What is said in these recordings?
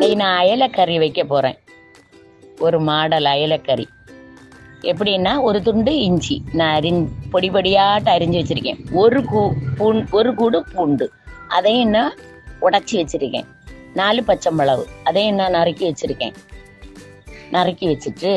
இன்னைக்கு நான் அயலக்கறி வைக்க போகிறேன் ஒரு மாடல் அயலக்கறி எப்படின்னா ஒரு துண்டு இஞ்சி நான் அரிஞ் பொடி பொடியாட்ட அரிஞ்சு வச்சுருக்கேன் ஒரு கூ பூண் ஒரு கூடு பூண்டு அதையும் நான் உடச்சி வச்சுருக்கேன் நாலு பச்சை மிளகு அதையும் நான் நறுக்கி வச்சுருக்கேன் நறுக்கி வச்சுட்டு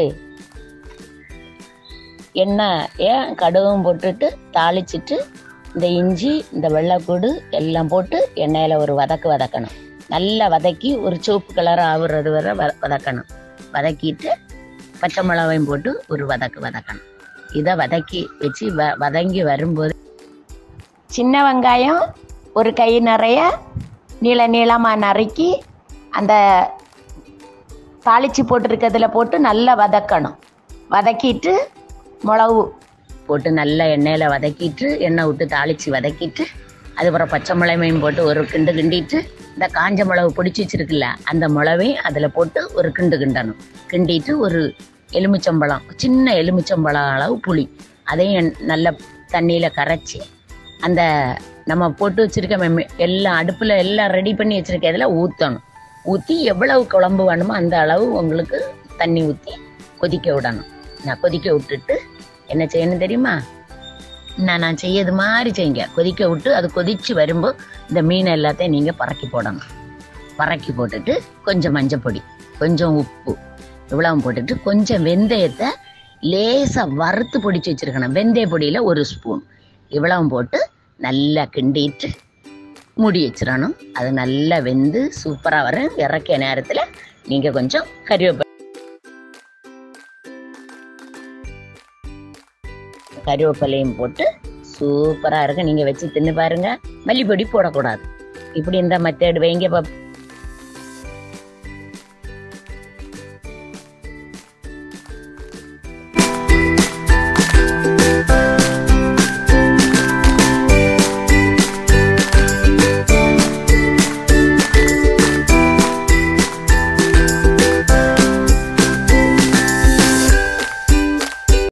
எண்ணெய் ஏன் கடுகும் போட்டுட்டு தாளிச்சிட்டு இந்த இஞ்சி இந்த வெள்ளைக்கூடு எல்லாம் போட்டு எண்ணெயில் ஒரு வதக்கு வதக்கணும் நல்லா வதக்கி ஒரு சிவப்பு கலர் ஆகுறது வரை வ வதக்கணும் வதக்கிட்டு பச்சை மிளகாயும் போட்டு ஒரு வதக்கு வதக்கணும் இதை வதக்கி வச்சு வ வதங்கி வரும்போது சின்ன வெங்காயம் ஒரு கை நிறைய நீள நீளமாக நறுக்கி அந்த தாளித்து போட்டிருக்கிறதுல போட்டு நல்லா வதக்கணும் வதக்கிட்டு மிளகு போட்டு நல்லா எண்ணெயில் வதக்கிட்டு எண்ணெய் விட்டு தாளித்து வதக்கிட்டு அதுக்கப்புறம் பச்சை மிளகையும் போட்டு ஒரு கிண்டு கிண்டிட்டு இந்த காஞ்ச மிளகு பிடிச்சி வச்சிருக்குல்ல அந்த மிளவையும் அதில் போட்டு ஒரு கிண்டு கிண்டணும் கிண்டிட்டு ஒரு எலுமிச்சம்பழம் சின்ன எலுமிச்சம்பழம் அளவு புளி அதையும் எண்- நல்ல தண்ணியில் கரைச்சி அந்த நம்ம போட்டு வச்சிருக்க மெம்மி எல்லாம் அடுப்பில் எல்லாம் ரெடி பண்ணி வச்சிருக்க இதில் ஊற்றணும் ஊற்றி எவ்வளவு குழம்பு வேணுமோ அந்த அளவு உங்களுக்கு தண்ணி ஊற்றி கொதிக்க விடணும் நான் கொதிக்க விட்டுட்டு என்ன செய்யணும் தெரியுமா நான் நான் செய்யறது மாதிரி செய்யுங்க கொதிக்க விட்டு அது கொதிச்சு வரும்போது இந்த மீன் எல்லாத்தையும் நீங்கள் பறக்கி போடணும் பறக்கி போட்டுட்டு கொஞ்சம் மஞ்சப்பொடி கொஞ்சம் உப்பு இவ்வளவு போட்டுட்டு கொஞ்சம் வெந்தயத்தை லேசாக வறுத்து பொடிச்சு வச்சிருக்கணும் வெந்தய பொடியில் ஒரு ஸ்பூன் இவ்வளவு போட்டு நல்லா கிண்டிட்டு மூடி வச்சிடணும் அது நல்லா வெந்து சூப்பராக வரும் இறக்கிய நேரத்தில் நீங்கள் கொஞ்சம் கறிவேப்பிலை கறிவேப்பிலையும் போட்டு சூப்பராக இருக்கும் நீங்கள் வச்சு தின்னு பாருங்க மல்லிப்பொடி போடக்கூடாது இப்படி இந்த மெத்தேடு வைங்க பாப்